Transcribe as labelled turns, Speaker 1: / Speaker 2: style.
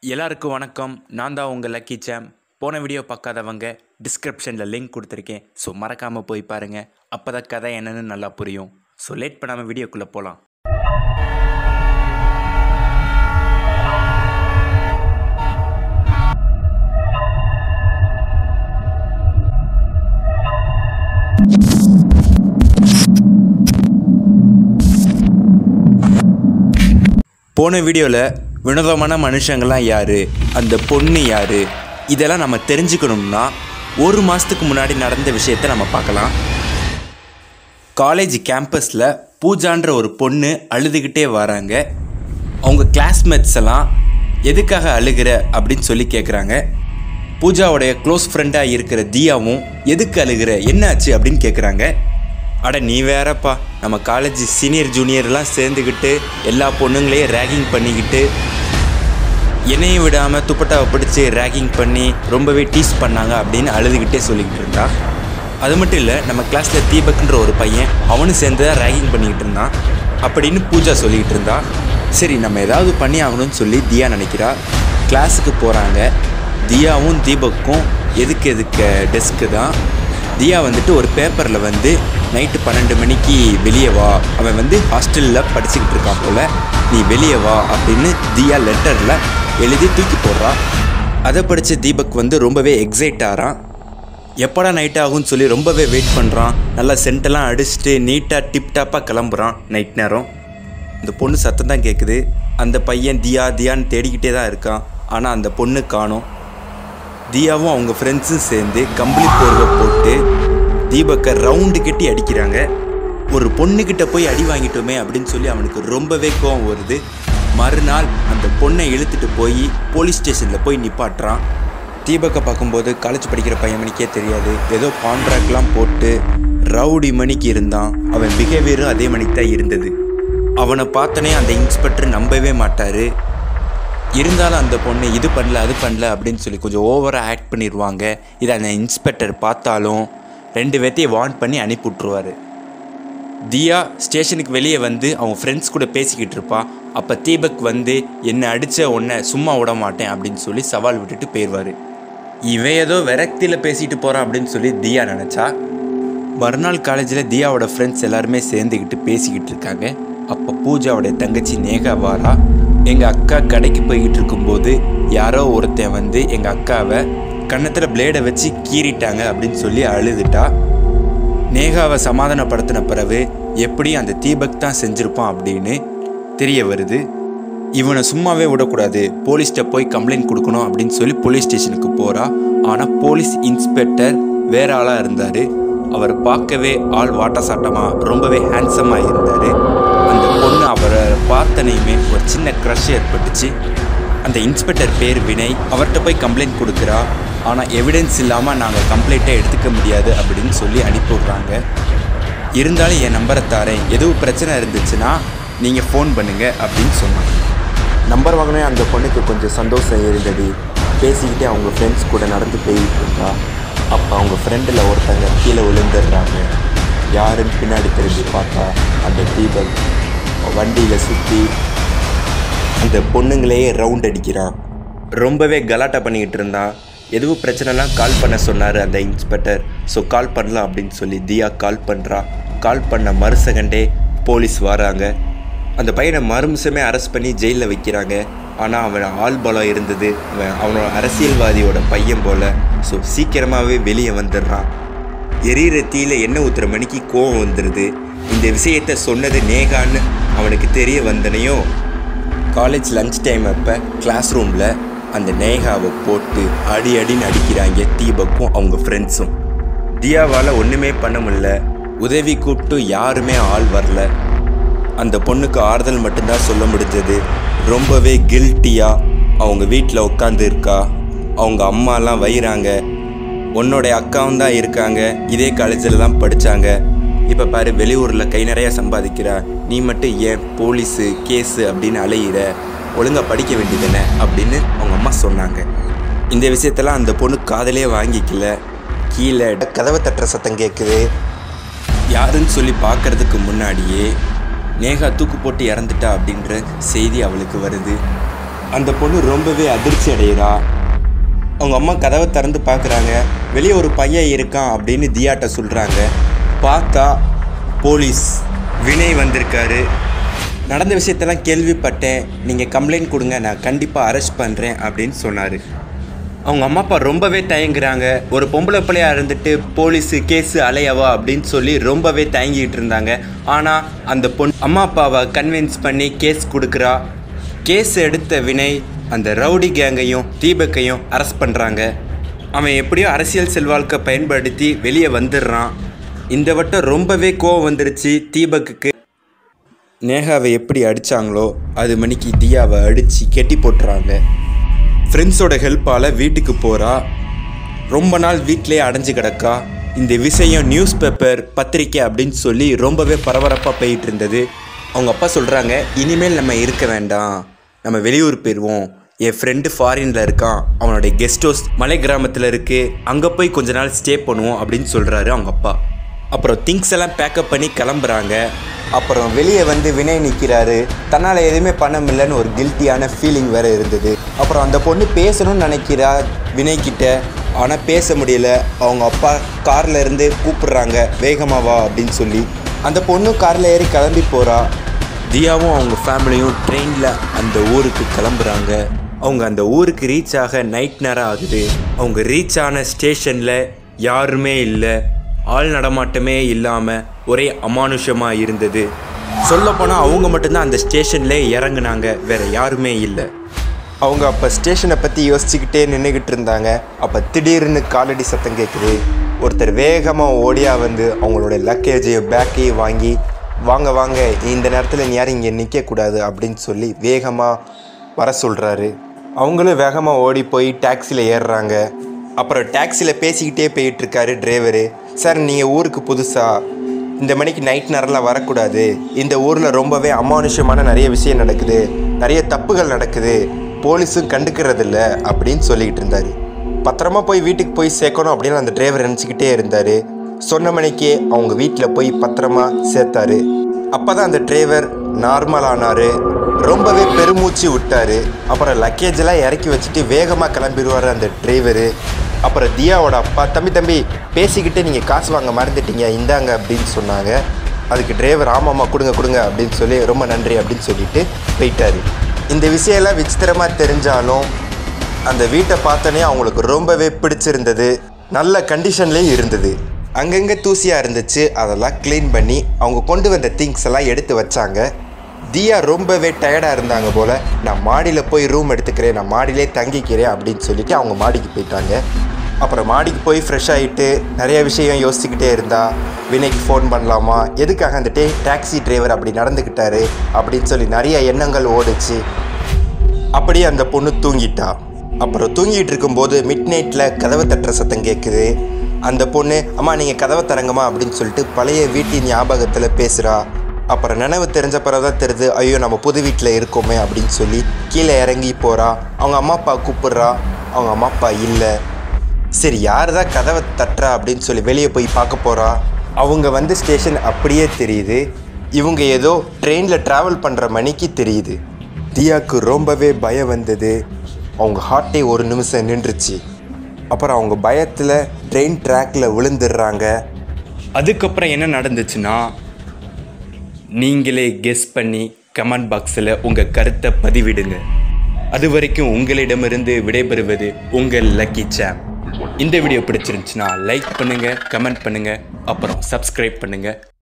Speaker 1: எல்லாருக்கும் வணக்கம் நான் தான் உங்கள் லக்கி சாம் போன வீடியோ பார்க்காதவங்க டிஸ்கிரிப்ஷனில் லிங்க் கொடுத்துருக்கேன் ஸோ மறக்காமல் போய் பாருங்கள் அப்போ தான் கதை என்னன்னு நல்லா புரியும் ஸோ லேட் பண்ணாமல் வீடியோக்குள்ளே போகலாம் போன வீடியோவில் வினோதமான மனுஷங்கள்லாம் யார் அந்த பொண்ணு யார் இதெல்லாம் நம்ம தெரிஞ்சுக்கணும்னா ஒரு மாதத்துக்கு முன்னாடி நடந்த விஷயத்தை நம்ம பார்க்கலாம் காலேஜ் கேம்பஸில் பூஜான்ற ஒரு பொண்ணு அழுதுகிட்டே வராங்க அவங்க கிளாஸ்மேட்ஸ் எல்லாம் எதுக்காக அழுகிற அப்படின்னு சொல்லி கேட்குறாங்க பூஜாவுடைய க்ளோஸ் ஃப்ரெண்டாக இருக்கிற தியாவும் எதுக்கு அழுகிற என்னாச்சு அப்படின்னு கேட்குறாங்க அட நீ வேறப்பா நம்ம காலேஜ் சீனியர் ஜூனியர்லாம் சேர்ந்துக்கிட்டு எல்லா பொண்ணுங்களையும் ரேகிங் பண்ணிக்கிட்டு என்னையும் விடாமல் துப்பட்டாவை பிடிச்சி ரேகிங் பண்ணி ரொம்பவே டீஸ் பண்ணாங்க அப்படின்னு அழுதுகிட்டே சொல்லிக்கிட்டு இருந்தா அது மட்டும் இல்லை நம்ம கிளாஸில் தீபக்ன்ற ஒரு பையன் அவனும் சேர்ந்து தான் ரேகிங் பண்ணிக்கிட்டு இருந்தான் அப்படின்னு பூஜா சொல்லிக்கிட்டு இருந்தா சரி நம்ம ஏதாவது பண்ணி ஆகணும்னு சொல்லி தியா நினைக்கிறா கிளாஸுக்கு போகிறாங்க தியாவும் தீபக்கும் எதுக்கு எதுக்கு டெஸ்க்கு தான் தியா வந்துட்டு ஒரு பேப்பரில் வந்து நைட்டு பன்னெண்டு மணிக்கு வெளியே வா அவன் வந்து ஹாஸ்டலில் படிச்சுக்கிட்டு இருக்கான் போல் நீ வெளியே வா அப்படின்னு தியா லெட்டரில் எழுதி தூக்கி போடுறா அதை படித்த தீபக் வந்து ரொம்பவே எக்ஸைட் ஆகிறான் எப்படா நைட் ஆகும்னு சொல்லி ரொம்பவே வெயிட் பண்ணுறான் நல்லா சென்டெல்லாம் அடிச்சுட்டு நீட்டாக டிப்டாப்பாக கிளம்புறான் நைட் நேரம் இந்த பொண்ணு சத்தம் தான் கேட்குது அந்த பையன் தியா தியான்னு தேடிக்கிட்டே தான் இருக்கான் ஆனால் அந்த பொண்ணு காணோம் தியாவும் அவங்க ஃப்ரெண்ட்ஸும் சேர்ந்து கம்பளி போர்வை போட்டு தீபக்கை ரவுண்டு கட்டி அடிக்கிறாங்க ஒரு பொண்ணுக்கிட்ட போய் அடி வாங்கிட்டோமே அப்படின்னு சொல்லி அவனுக்கு ரொம்பவே கோவம் வருது மறுநாள் அந்த பொண்ணை இழுத்துட்டு போய் போலீஸ் ஸ்டேஷனில் போய் நிப்பாட்டுறான் தீபக்கை பார்க்கும்போது காலேஜ் படிக்கிற பையன் மணிக்கே தெரியாது ஏதோ கான்ட்ராக்ட்லாம் போட்டு ரவுடி மணிக்கு இருந்தான் அவன் பிஹேவியரும் அதே மணிக்கு தான் இருந்தது அவனை பார்த்தனே அந்த இன்ஸ்பெக்டர் நம்பவே மாட்டார் இருந்தாலும் அந்த பொண்ணு இது பண்ணல அது பண்ணல அப்படின்னு சொல்லி கொஞ்சம் ஓவராக ஆக்ட் பண்ணிடுவாங்க இதை அந்த இன்ஸ்பெக்டர் பார்த்தாலும் ரெண்டு பேர்த்தையும் வார்ன் பண்ணி அனுப்பி விட்ருவாரு தியா ஸ்டேஷனுக்கு வெளியே வந்து அவங்க ஃப்ரெண்ட்ஸ் கூட பேசிக்கிட்டு இருப்பா அப்போ தீபக் வந்து என்னை அடித்த உன்னை சும்மா விட மாட்டேன் அப்படின்னு சொல்லி சவால் விட்டுட்டு போயிடுவார் இவன் ஏதோ விரக்தியில் பேசிட்டு போகிறான் அப்படின்னு சொல்லி தியா நினச்சா மறுநாள் காலேஜில் தியாவோட ஃப்ரெண்ட்ஸ் எல்லாருமே சேர்ந்துக்கிட்டு பேசிக்கிட்டு இருக்காங்க அப்போ பூஜாவோட தங்கச்சி நேகா வாரா எங்கள் அக்கா கடைக்கு போய்கிட்டு இருக்கும்போது யாரோ ஒருத்தன் வந்து எங்கள் அக்காவை கன்னத்தில் பிளேடை வச்சு கீறிட்டாங்க அப்படின்னு சொல்லி அழுதுட்டா நேகாவை சமாதானப்படுத்தின பிறகு எப்படி அந்த தீபக் தான் செஞ்சிருப்பான் அப்படின்னு தெரிய வருது இவனை சும்மாவே விடக்கூடாது போலீஸ்கிட்ட போய் கம்ப்ளைண்ட் கொடுக்கணும் அப்படின்னு சொல்லி போலீஸ் ஸ்டேஷனுக்கு போகிறா ஆனால் போலீஸ் இன்ஸ்பெக்டர் வேற ஆளாக இருந்தார் அவர் பார்க்கவே ஆள் வாட்ட சாட்டமாக ரொம்பவே ஹேண்ட்ஸமாக இருந்தார் அந்த பொண்ணு அவரை பார்த்தனையுமே ஒரு சின்ன க்ரஷ் ஏற்பட்டுச்சு அந்த இன்ஸ்பெக்டர் பேர் வினய் அவர்கிட்ட போய் கம்ப்ளைண்ட் கொடுக்குறா ஆனால் எவிடன்ஸ் இல்லாமல் நாங்கள் கம்ப்ளைண்ட்டை எடுத்துக்க முடியாது அப்படின்னு சொல்லி அனுப்பி விட்றாங்க இருந்தாலும் என் நம்பரை தாரேன் எதுவும் பிரச்சனை இருந்துச்சுன்னா நீங்கள் ஃபோன் பண்ணுங்க அப்படின்னு சொன்னாங்க நம்பர் வாங்கினே அந்த பொண்ணுக்கு கொஞ்சம் சந்தோஷம் இருந்தது பேசிக்கிட்டே அவங்க ஃப்ரெண்ட்ஸ் கூட நடந்து போயிட்டு இருந்தா அப்போ அவங்க ஃப்ரெண்டில் ஒருத்தங்க கீழே விழுந்துடுறாங்க யாருன்னு பின்னாடி திரும்பி பார்த்தா அந்த தீபக் வண்டியில் சுற்றி அந்த பொண்ணுங்களையே ரவுண்ட் அடிக்கிறான் ரொம்பவே கலாட்டா பண்ணிக்கிட்டு இருந்தான் எதுவும் பிரச்சனைலாம் கால் பண்ண சொன்னார் அந்த இன்ஸ்பெக்டர் ஸோ கால் பண்ணலாம் அப்படின்னு சொல்லி தியா கால் பண்ணுறா கால் பண்ண மறு செகண்டே போலீஸ் வராங்க அந்த பையனை மறுமிஷமே அரெஸ்ட் பண்ணி ஜெயிலில் வைக்கிறாங்க ஆனால் அவன் ஆள் பலம் இருந்தது அவன் அவனோட அரசியல்வாதியோட பையன் போல் ஸோ சீக்கிரமாகவே வெளியே வந்துடுறான் எரியிற தீயில எண்ணெய் ஊற்றுற மணிக்கு கோவம் வந்துடுது இந்த விஷயத்த சொன்னது நேகான்னு அவனுக்கு தெரிய வந்தனையும் காலேஜ் லஞ்ச் டைம் அப்போ கிளாஸ் ரூமில் அந்த நேகாவை போட்டு அடி அடின்னு அடிக்கிறாங்க தீபக்கும் அவங்க ஃப்ரெண்ட்ஸும் தியாவால் ஒன்றுமே பண்ண முடியல உதவி கூப்பிட்டு யாருமே ஆள் வரல அந்த பொண்ணுக்கு ஆறுதல் மட்டும்தான் சொல்ல முடிஞ்சது ரொம்பவே கில்ட்டியாக அவங்க வீட்டில் உட்காந்து இருக்கா அவங்க அம்மாலாம் வயிறாங்க உன்னோட அக்காவும் தான் இருக்காங்க இதே காலேஜில் தான் படித்தாங்க இப்போ பாரு வெளியூரில் கை நிறையா சம்பாதிக்கிறா நீ மட்டும் ஏன் போலீஸு கேஸு அப்படின்னு அலையிற ஒழுங்காக படிக்க வேண்டியதுன்னு அப்படின்னு அவங்க அம்மா சொன்னாங்க இந்த விஷயத்தெல்லாம் அந்த பொண்ணு காதலே வாங்கிக்கல கீழே கதவை தட்டுற சத்தம் கேட்குது யாருன்னு சொல்லி பார்க்கறதுக்கு முன்னாடியே நேகா தூக்கு போட்டு இறந்துட்டா அப்படின்ற செய்தி அவளுக்கு வருது அந்த பொண்ணு ரொம்பவே அதிர்ச்சி அடைகிறா அவங்க அம்மா கதவை திறந்து பார்க்குறாங்க வெளியே ஒரு பையன் இருக்கான் அப்படின்னு தியாட்ட சொல்கிறாங்க பார்த்தா போலீஸ் வினய் வந்திருக்காரு நடந்த விஷயத்தெல்லாம் கேள்விப்பட்டேன் நீங்கள் கம்ப்ளைண்ட் கொடுங்க நான் கண்டிப்பாக அரெஸ்ட் பண்ணுறேன் அப்படின்னு சொன்னார் அவங்க அம்மா அப்பா ரொம்பவே தயங்குறாங்க ஒரு பொம்பளை பிள்ளையா இருந்துட்டு போலீஸு கேஸு அலையவா அப்படின்னு சொல்லி ரொம்பவே தயங்கிட்டு இருந்தாங்க ஆனால் அந்த பொண் அம்மா அப்பாவை கன்வின்ஸ் பண்ணி கேஸ் கொடுக்குறா கேஸ் எடுத்த வினய் அந்த ரவுடி கேங்கையும் தீபக்கையும் அரெஸ்ட் பண்ணுறாங்க அவன் எப்படியோ அரசியல் செல்வாழ்க்கை பயன்படுத்தி வெளியே வந்துடுறான் இந்த வட்டம் ரொம்பவே கோவம் வந்துருச்சு தீபக்குக்கு நேகாவை எப்படி அடித்தாங்களோ அது மணிக்கு தியாவை அடித்து கெட்டி போட்டுறாங்க ஃப்ரெண்ட்ஸோட ஹெல்ப்பால் வீட்டுக்கு போகிறா ரொம்ப நாள் வீட்டிலே அடைஞ்சு கிடக்கா இந்த விஷயம் நியூஸ் பேப்பர் பத்திரிக்கை அப்படின்னு சொல்லி ரொம்பவே பரபரப்பாக போயிட்டு இருந்தது அவங்க அப்பா சொல்கிறாங்க இனிமேல் நம்ம இருக்க வேண்டாம் நம்ம வெளியூர் போயிடுவோம் என் ஃப்ரெண்டு ஃபாரினில் இருக்கான் அவனுடைய கெஸ்ட் ஹவுஸ் மலை கிராமத்தில் இருக்குது அங்கே போய் கொஞ்ச நாள் ஸ்டே பண்ணுவோம் அப்படின்னு சொல்கிறாரு அவங்க அப்பா அப்புறம் திங்ஸ் எல்லாம் பேக்கப் பண்ணி கிளம்புறாங்க அப்புறம் வெளியே வந்து வினய் நிற்கிறாரு தன்னால் எதுவுமே பண்ண முடியலன்னு ஒரு கில்ட்டியான ஃபீலிங் வேறு இருந்தது அப்புறம் அந்த பொண்ணு பேசணும்னு நினைக்கிறா வினய் கிட்ட ஆனால் பேச முடியல அவங்க அப்பா கார்ல இருந்து கூப்பிடுறாங்க வேகமா வா அப்படின்னு சொல்லி அந்த பொண்ணு காரில் ஏறி கிளம்பி போகிறா தியாவும் அவங்க ஃபேமிலியும் ட்ரெயினில் அந்த ஊருக்கு கிளம்புறாங்க அவங்க அந்த ஊருக்கு ரீச் ஆக நைட் நேரம் ஆகுது அவங்க ரீச் ஆன ஸ்டேஷனில் யாருமே இல்லை ஆள் நடமாட்டமே இல்லாமல் ஒரே அமானுஷமாக இருந்தது சொல்லப்போனால் அவங்க மட்டும்தான் அந்த ஸ்டேஷன்ல இறங்குனாங்க வேற யாருமே இல்லை அவங்க அப்போ ஸ்டேஷனை பற்றி யோசிச்சுக்கிட்டே நின்றுக்கிட்டு இருந்தாங்க அப்போ திடீர்னு காலடி சத்தம் கேட்குது ஒருத்தர் வேகமாக ஓடியா வந்து அவங்களோட லக்கேஜையும் பேக்கையும் வாங்கி வாங்க வாங்க இந்த நேரத்தில் நீ யாரும் இங்கே நிற்கக்கூடாது அப்படின்னு சொல்லி வேகமாக வர சொல்கிறாரு அவங்களும் வேகமாக ஓடி போய் டாக்ஸியில் ஏறுறாங்க அப்புறம் டாக்ஸியில் பேசிக்கிட்டே போயிட்டுருக்காரு டிரைவரு சார் நீங்கள் ஊருக்கு புதுசா இந்த மணிக்கு நைட் நேரம்லாம் வரக்கூடாது இந்த ஊரில் ரொம்பவே அமானுஷமான நிறைய விஷயம் நடக்குது நிறைய தப்புகள் நடக்குது போலீஸும் கண்டுக்கிறதில்ல அப்படின்னு சொல்லிக்கிட்டு இருந்தார் பத்திரமா போய் வீட்டுக்கு போய் சேர்க்கணும் அப்படின்னு அந்த டிரைவர் நினச்சிக்கிட்டே இருந்தார் சொன்ன மணிக்கே அவங்க வீட்டில் போய் பத்திரமா சேர்த்தாரு அப்போ தான் அந்த டிரைவர் நார்மல் ஆனார் ரொம்பவே பெருமூச்சு விட்டார் அப்புறம் லக்கேஜ் எல்லாம் இறக்கி வச்சுட்டு வேகமாக கிளம்பிடுவார் அந்த டிரைவரு அப்புறம் தியாவோட அப்பா தம்பி தம்பி பேசிக்கிட்டே நீங்கள் காசு வாங்க மறந்துட்டீங்க இந்தாங்க அப்படின்னு சொன்னாங்க அதுக்கு டிரைவர் ஆமாம்மா கொடுங்க கொடுங்க அப்படின்னு சொல்லி ரொம்ப நன்றி அப்படின்னு சொல்லிட்டு போயிட்டாரு இந்த விஷயம்லாம் விசித்திரமாக தெரிஞ்சாலும் அந்த வீட்டை பார்த்தோன்னே அவங்களுக்கு ரொம்பவே பிடிச்சிருந்தது நல்ல கண்டிஷன்லேயும் இருந்தது அங்கங்கே தூசியாக இருந்துச்சு அதெல்லாம் க்ளீன் பண்ணி அவங்க கொண்டு வந்த திங்ஸ் எல்லாம் எடுத்து வச்சாங்க தியா ரொம்பவே டயர்டாக இருந்தாங்க போல் நான் மாடியில் போய் ரூம் எடுத்துக்கிறேன் நான் மாடியிலே தங்கிக்கிறேன் அப்படின்னு சொல்லிட்டு அவங்க மாடிக்கு போயிட்டாங்க அப்புறம் மாடிக்கு போய் ஃப்ரெஷ் ஆகிட்டு நிறைய விஷயம் யோசிச்சுக்கிட்டே இருந்தா வினைக்கு ஃபோன் பண்ணலாமா எதுக்காக அந்த டே டாக்ஸி டிரைவர் அப்படி நடந்துக்கிட்டாரு அப்படின்னு சொல்லி நிறைய எண்ணங்கள் ஓடுச்சு அப்படியே அந்த பொண்ணு தூங்கிட்டா அப்புறம் தூங்கிட்டு இருக்கும்போது மிட் நைட்டில் கதவை தட்டுற சத்தம் கேட்குது அந்த பொண்ணு அம்மா நீங்கள் கதவை தரங்கம்மா அப்படின்னு சொல்லிட்டு பழைய வீட்டின் ஞாபகத்தில் பேசுகிறா அப்புறம் நினைவு தெரிஞ்ச பிறகு தான் தெரியுது ஐயோ நம்ம புது வீட்டில் இருக்கோமே அப்படின்னு சொல்லி கீழே இறங்கி போகிறா அவங்க அம்மா அப்பா கூப்பிடுறா அவங்க அம்மா அப்பா இல்லை சரி யார் தான் கதவை தட்டுறா அப்படின்னு சொல்லி வெளியே போய் பார்க்க போகிறா அவங்க வந்து ஸ்டேஷன் அப்படியே தெரியுது இவங்க ஏதோ ட்ரெயினில் ட்ராவல் பண்ணுற மணிக்கு தெரியுது தியாக்கு ரொம்பவே பயம் வந்தது அவங்க ஹார்ட்டே ஒரு நிமிஷம் நின்றுச்சு அப்புறம் அவங்க பயத்தில் ட்ரெயின் ட்ராக்ல விழுந்துடுறாங்க அதுக்கப்புறம் என்ன நடந்துச்சுன்னா நீங்களே கெஸ் பண்ணி கமெண்ட் பாக்ஸில் உங்கள் கருத்தை பதிவிடுங்க அது வரைக்கும் உங்களிடமிருந்து விடைபெறுவது உங்கள் லக்கி சாம் இந்த வீடியோ பிடிச்சிருந்துச்சுன்னா லைக் பண்ணுங்கள் கமெண்ட் பண்ணுங்கள் அப்புறம் சப்ஸ்கிரைப் பண்ணுங்கள்